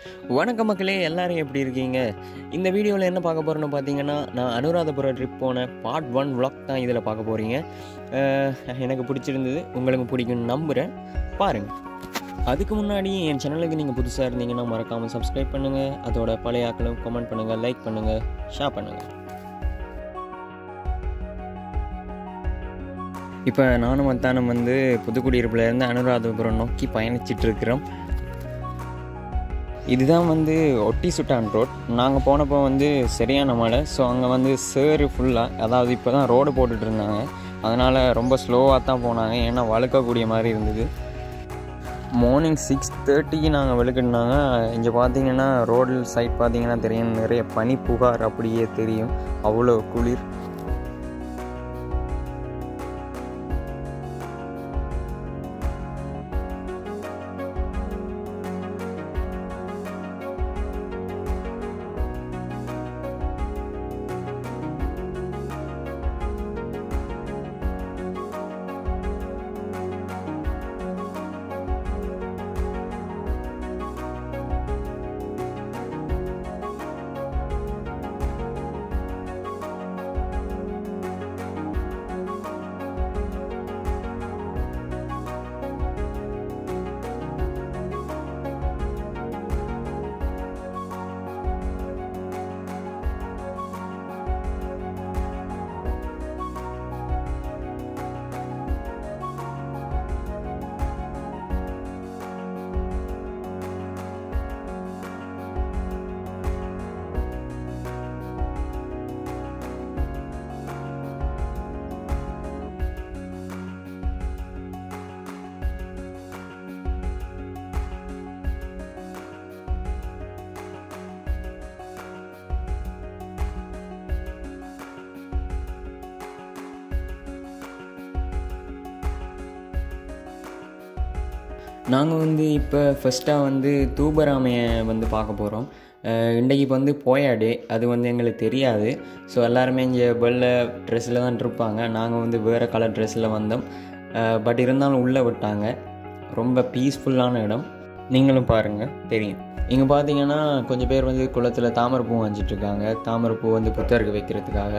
வணக்கம் மக்களே எல்லாரும் எப்படி இருக்கீங்க இந்த வீடியோவில் என்ன பார்க்க போகிறோன்னு பார்த்தீங்கன்னா நான் அனுராதபுரம் ட்ரிப் போன பார்ட் ஒன் vlog தான் இதில் பார்க்க போகிறீங்க எனக்கு பிடிச்சிருந்தது உங்களுக்கு பிடிக்கும்னு நம்புகிறேன் பாருங்கள் அதுக்கு முன்னாடி என் சேனலுக்கு நீங்கள் புதுசாக இருந்தீங்கன்னா மறக்காமல் சப்ஸ்கிரைப் பண்ணுங்கள் அதோட பழைய ஆக்களும் கமெண்ட் பண்ணுங்கள் லைக் பண்ணுங்கள் ஷேர் பண்ணுங்கள் இப்போ நானும் மத்தானம் வந்து புதுக்குடியிருப்புலேருந்து அனுராதபுரம் நோக்கி பயணிச்சிட்டு இருக்கிறோம் இதுதான் வந்து ஒட்டி சுட்டான் ரோட் நாங்கள் போனப்போ வந்து சரியான மழை ஸோ அங்கே வந்து சேறு ஃபுல்லாக அதாவது இப்போ தான் ரோடு போட்டுட்டு இருந்தாங்க அதனால் ரொம்ப ஸ்லோவாக தான் போனாங்க ஏன்னா வழுக்கக்கூடிய மாதிரி இருந்தது மார்னிங் சிக்ஸ் தேர்ட்டிக்கு நாங்கள் வெளுக்கினாங்க இங்கே பார்த்தீங்கன்னா ரோடு சைட் பார்த்தீங்கன்னா தெரியும் நிறைய பனி புகார் அப்படியே தெரியும் அவ்வளோ குளிர் நாங்கள் வந்து இப்போ ஃபஸ்ட்டாக வந்து தூபராமையை வந்து பார்க்க போகிறோம் இன்றைக்கி இப்போ வந்து போயாடே அது வந்து எங்களுக்கு தெரியாது ஸோ எல்லாருமே இங்கே வெள்ளை ட்ரெஸ்ஸில் தான் இருப்பாங்க நாங்கள் வந்து வேறு கலர் ட்ரெஸ்ஸில் வந்தோம் பட் இருந்தாலும் உள்ளே விட்டாங்க ரொம்ப பீஸ்ஃபுல்லான இடம் நீங்களும் பாருங்கள் தெரியும் இங்கே பார்த்தீங்கன்னா கொஞ்சம் பேர் வந்து குளத்தில் தாமரைப்பூ வஞ்சிட்ருக்காங்க தாமரைப்பூ வந்து புத்தருக்கு வைக்கிறதுக்காக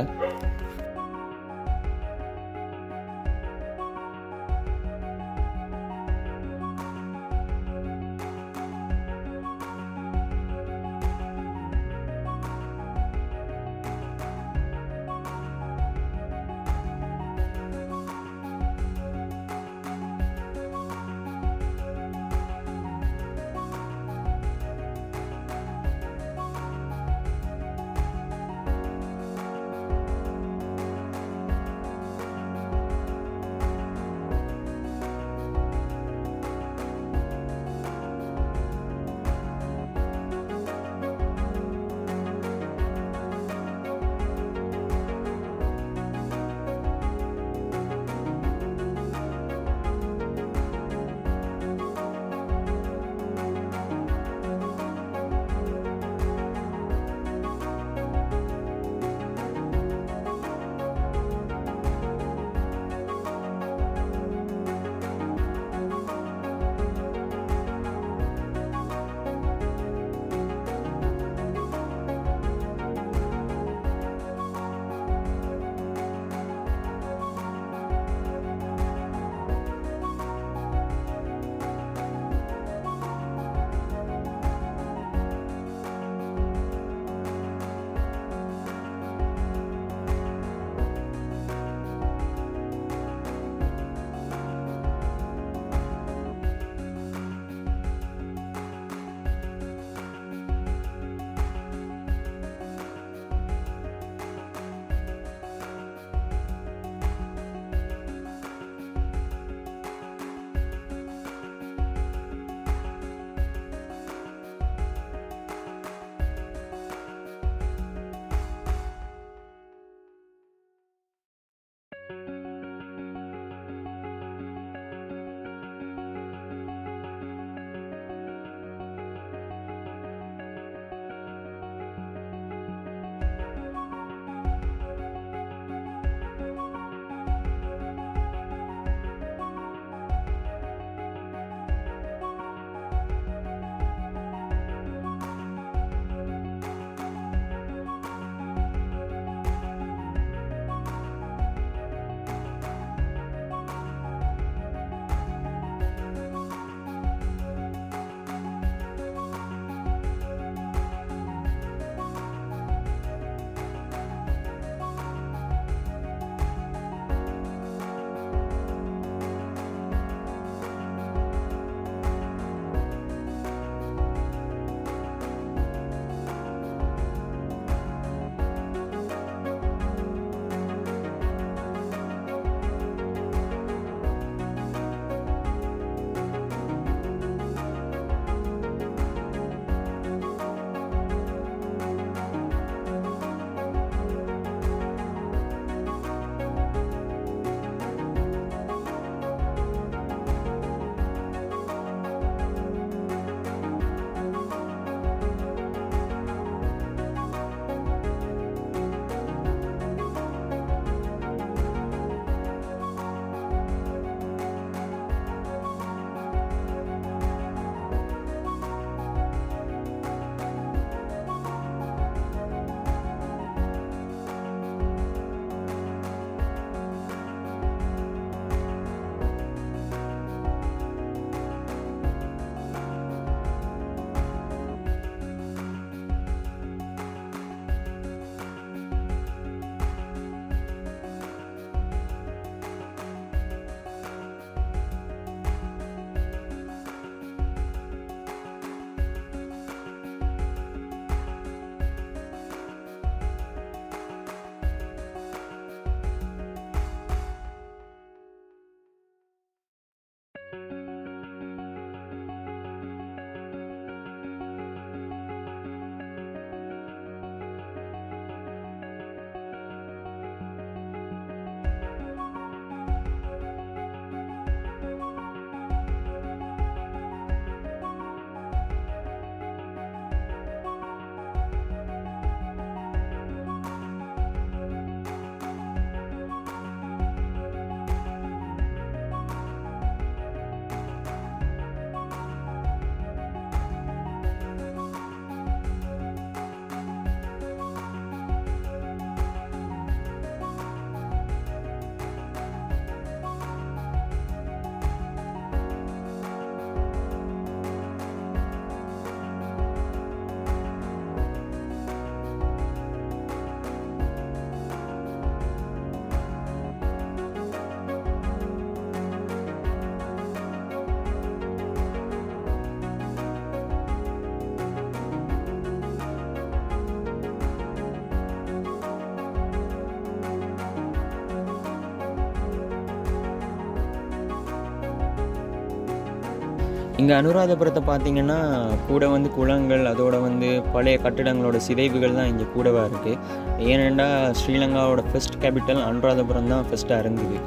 இங்கே அனுராதபுரத்தை பார்த்தீங்கன்னா கூட வந்து குளங்கள் அதோட வந்து பழைய கட்டிடங்களோட சிதைவுகள் தான் இங்கே கூடவா இருக்குது ஏனெண்டா ஸ்ரீலங்காவோட ஃபர்ஸ்ட் கேபிட்டல் அனுராதபுரம் தான் ஃபஸ்ட்டாக இருந்தது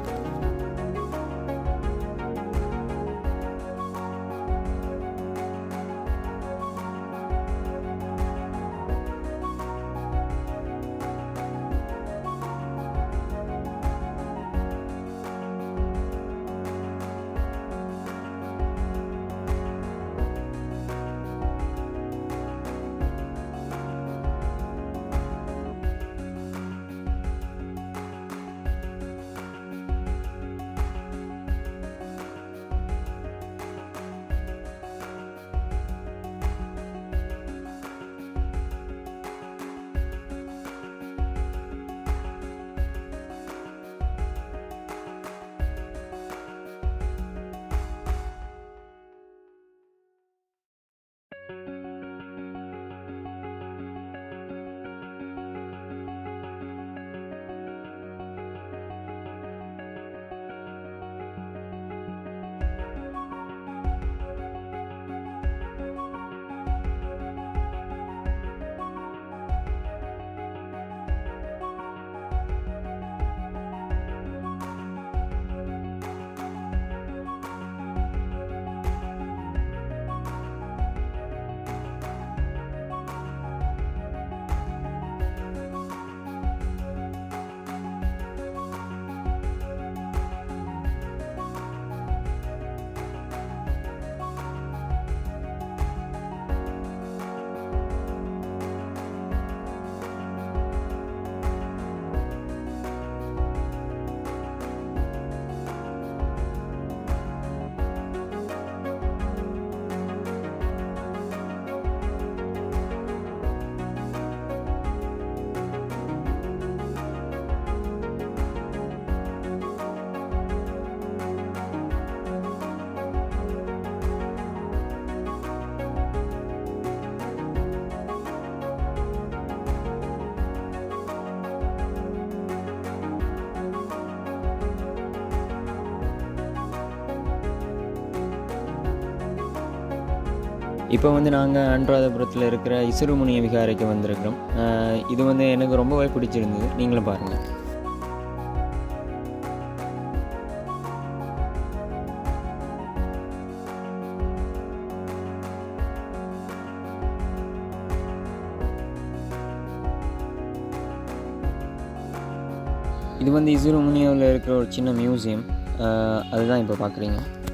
இப்போ வந்து நாங்கள் அனுராதபுரத்தில் இருக்கிற இசுருமுனிய விகாரைக்கு வந்திருக்கிறோம் அஹ் இது வந்து எனக்கு ரொம்பவே பிடிச்சிருந்தது நீங்களும் பாருங்கள் இது வந்து இசுருமுனியாவில் இருக்கிற ஒரு சின்ன மியூசியம் அஹ் அதுதான் இப்போ பார்க்குறீங்க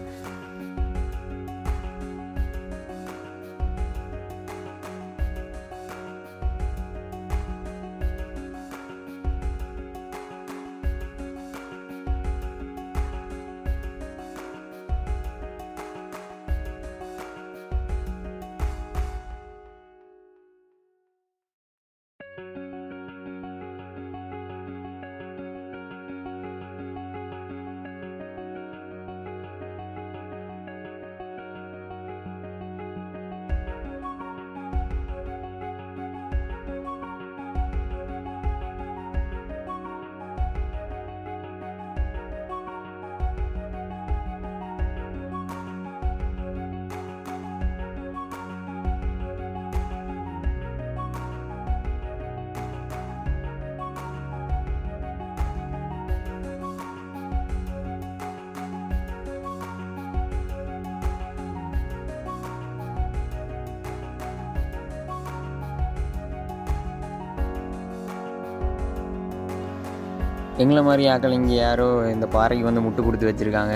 எங்களை மாதிரி ஆக்கள் இங்கே யாரோ இந்த பாறைக்கு வந்து முட்டு கொடுத்து வச்சுருக்காங்க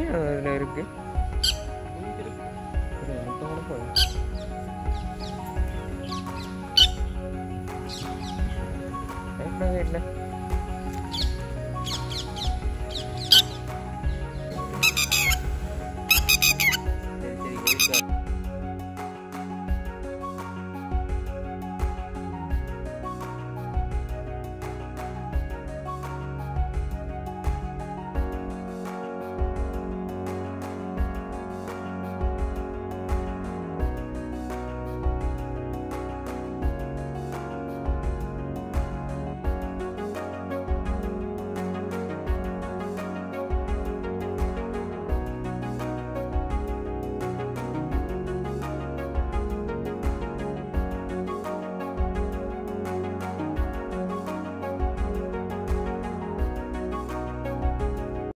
அதில் இருக்கு சரி, எனக்கு கூட போதும். பயப்படவே இல்லை